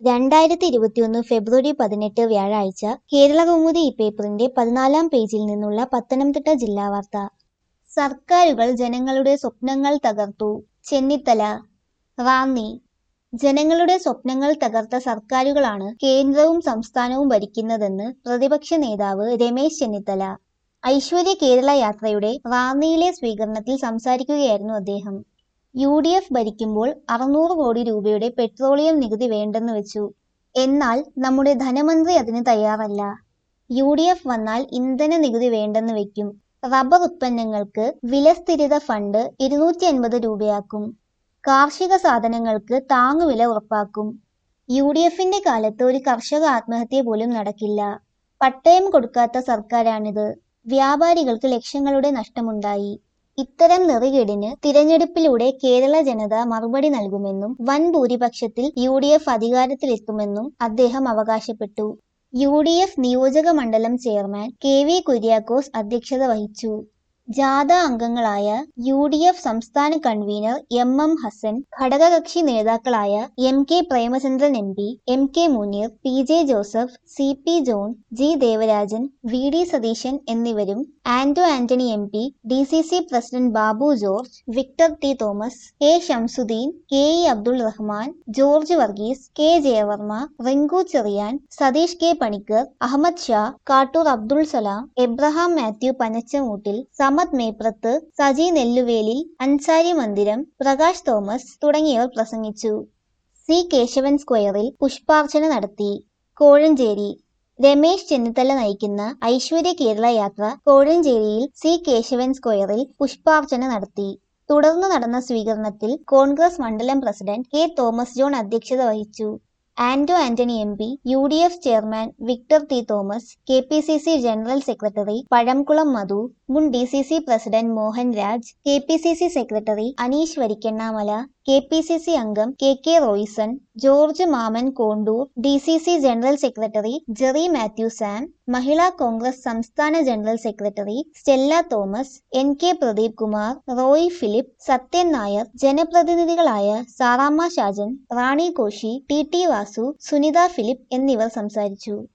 രണ്ടായിരത്തി ഇരുപത്തിയൊന്ന് ഫെബ്രുവരി പതിനെട്ട് വ്യാഴാഴ്ച കേരളകൗമുദി ഈ പേപ്പറിന്റെ പതിനാലാം പേജിൽ നിന്നുള്ള പത്തനംതിട്ട ജില്ലാ വാർത്ത സർക്കാരുകൾ ജനങ്ങളുടെ സ്വപ്നങ്ങൾ തകർത്തു ചെന്നിത്തല റാന്നി ജനങ്ങളുടെ സ്വപ്നങ്ങൾ തകർത്ത സർക്കാരുകളാണ് കേന്ദ്രവും സംസ്ഥാനവും ഭരിക്കുന്നതെന്ന് പ്രതിപക്ഷ നേതാവ് രമേശ് ചെന്നിത്തല ഐശ്വര്യ കേരള യാത്രയുടെ റാന്നിയിലെ സ്വീകരണത്തിൽ സംസാരിക്കുകയായിരുന്നു അദ്ദേഹം യു ഡി എഫ് ഭരിക്കുമ്പോൾ അറുന്നൂറ് കോടി രൂപയുടെ പെട്രോളിയം നികുതി വേണ്ടെന്ന് വെച്ചു എന്നാൽ നമ്മുടെ ധനമന്ത്രി അതിന് തയ്യാറല്ല യു ഡി എഫ് വന്നാൽ ഇന്ധന നികുതി വേണ്ടെന്ന് വെക്കും റബ്ബർ ഉത്പന്നങ്ങൾക്ക് വിലസ്ഥിരത ഫണ്ട് ഇരുന്നൂറ്റി അൻപത് രൂപയാക്കും കാർഷിക സാധനങ്ങൾക്ക് താങ്ങുവില ഉറപ്പാക്കും യു ഡി എഫിന്റെ കാലത്ത് ഒരു കർഷക ആത്മഹത്യ പോലും നടക്കില്ല പട്ടയം കൊടുക്കാത്ത സർക്കാരാണിത് വ്യാപാരികൾക്ക് ലക്ഷങ്ങളുടെ നഷ്ടമുണ്ടായി ഇത്തരം നെറികേടിന് തിരഞ്ഞെടുപ്പിലൂടെ കേരള ജനത മറുപടി നൽകുമെന്നും വൻ ഭൂരിപക്ഷത്തിൽ യു ഡി എഫ് അധികാരത്തിലെത്തുമെന്നും അദ്ദേഹം അവകാശപ്പെട്ടു യു ഡി എഫ് നിയോജക മണ്ഡലം ചെയർമാൻ കെ വി കുര്യാക്കോസ് അധ്യക്ഷത വഹിച്ചു ജാഥ അംഗങ്ങളായ യു ഡി എഫ് സംസ്ഥാന കൺവീനർ എം എം ഹസൻ ഘടകകക്ഷി നേതാക്കളായ M K Premachandran M P M K Muneer P J Joseph C P John G Devarajan V D Satheesan എന്നിവരും Anto Antony M P D C C president Babu George Victor T Thomas K Shamsuddin K E Abdul Rahman George Varghese K Jayavarma Rinku Cherian Satheesh K Panicker Ahammed Sha Kattoor Abdul Salam Abraham Mathew Panachamoottil Samad Meprath Saji Nelluvelil Ansari Mandiram Prakash Thomas തുടങ്ങിയവർ പ്രസംഗിച്ചു C Keshavan സ്ക്വയറിൽ പുഷ്പാർച്ചന നടത്തി കോഴഞ്ചേരി രമേശ് ചെന്നിത്തല നയിക്കുന്ന ഐശ്വര്യ കേരള യാത്ര കോഴഞ്ചേരിയിൽ സി കേശവൻ സ്ക്വയറിൽ പുഷ്പാർച്ചന നടത്തി തുടർന്ന് നടന്ന സ്വീകരണത്തിൽ കോൺഗ്രസ് മണ്ഡലം പ്രസിഡന്റ് കെ തോമസ് ജോൺ അധ്യക്ഷത വഹിച്ചു Anto Antony M P U D F chairman Victor T Thomas K P C C general secretary Pazhamkulam Madhu മുൻ D C C president Mohan Raj K P C C secretary Aneesh Varikkannamala K P C C അംഗം K K Royson George Mammen Kondoor D C C general secretary Jerry Mathew Sam Mahila Congress സംസ്ഥാന general secretary Stella Thomas N K Pradeep Kumar Roy Philip Sathyan Nair ജനപ്രതിനിധികളായ Saramma Shajan Rani Koshy T T Vasu Sunitha Philip എന്നിവർ സംസാരിച്ചു